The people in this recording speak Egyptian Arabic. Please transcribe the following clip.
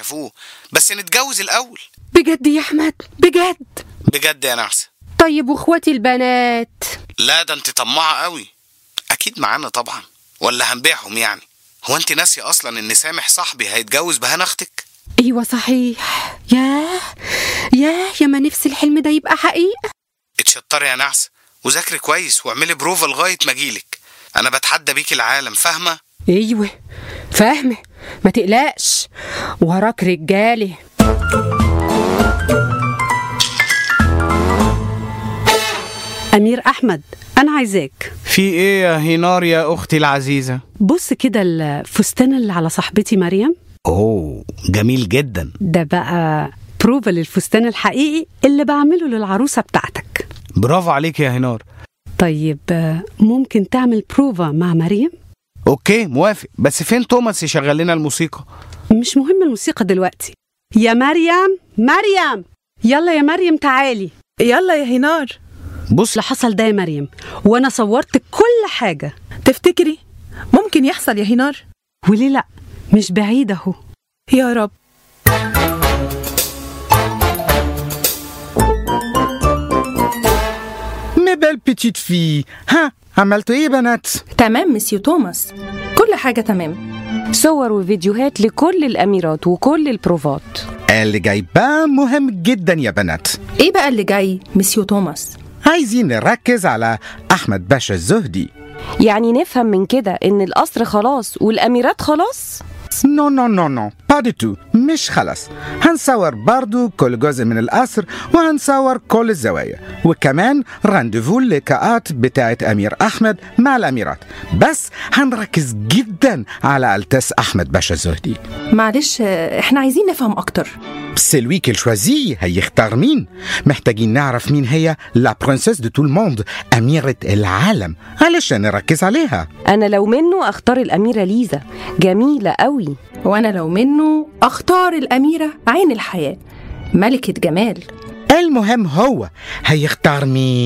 شافوه بس نتجوز الاول بجد يا احمد بجد بجد يا نعسه طيب واخواتي البنات لا ده انت طماعه قوي اكيد معانا طبعا ولا هنبيعهم يعني هو انت ناسيه اصلا ان سامح صاحبي هيتجوز بهان اختك ايوه صحيح ياه ياه يا ما نفسي الحلم ده يبقى حقيقة اتشطري يا نعسه وذاكري كويس واعملي بروفا لغايه ما اجيلك انا بتحدى بيك العالم فاهمه ايوه فاهمة ما تقلقش وراك رجالي أمير أحمد أنا عايزاك في ايه يا هينار يا اختي العزيزه بص كده الفستان اللي على صاحبتي مريم اوه جميل جدا ده بقى بروفا للفستان الحقيقي اللي بعمله للعروسة بتاعتك برافو عليك يا هينار طيب آه، ممكن تعمل بروفا مع مريم؟ اوكي موافق بس فين توماس يشغل لنا الموسيقى مش مهم الموسيقى دلوقتي يا مريم مريم يلا يا مريم تعالي يلا يا هينار بص اللي حصل ده يا مريم وانا صورت كل حاجة تفتكري ممكن يحصل يا هينار وليه لا مش بعيد اهو يا رب مي بيل بيتيت في ها عملتوا ايه يا بنات تمام مسيو توماس كل حاجة تمام صور وفيديوهات لكل الأميرات وكل البروفات اللي جاي بقى مهم جدا يا بنات ايه بقى اللي جاي مسيو توماس عايزين نركز على احمد باشا الزهدي يعني نفهم من كده إن القصر خلاص والأميرات خلاص نو نو نو نو با دي تو مش خلاص هنصور برضو كل جزء من القصر وهنصور كل الزوايا وكمان رانديفو اللقاءات بتاعت أمير أحمد مع الأميرات بس هنركز جدا على التس أحمد باشا الزهدي معلش آه، احنا عايزين نفهم اكتر سلوي كيل شوازي هيختار مين محتاجين نعرف مين هي لا برنسيس دو تو الموند أميرة العالم علشان نركز عليها أنا لو منه أختار الأميرة ليزا جميلة قوي وانا لو منه اختار الاميرة عين الحياة ملكة جمال المهم هو هيختار مين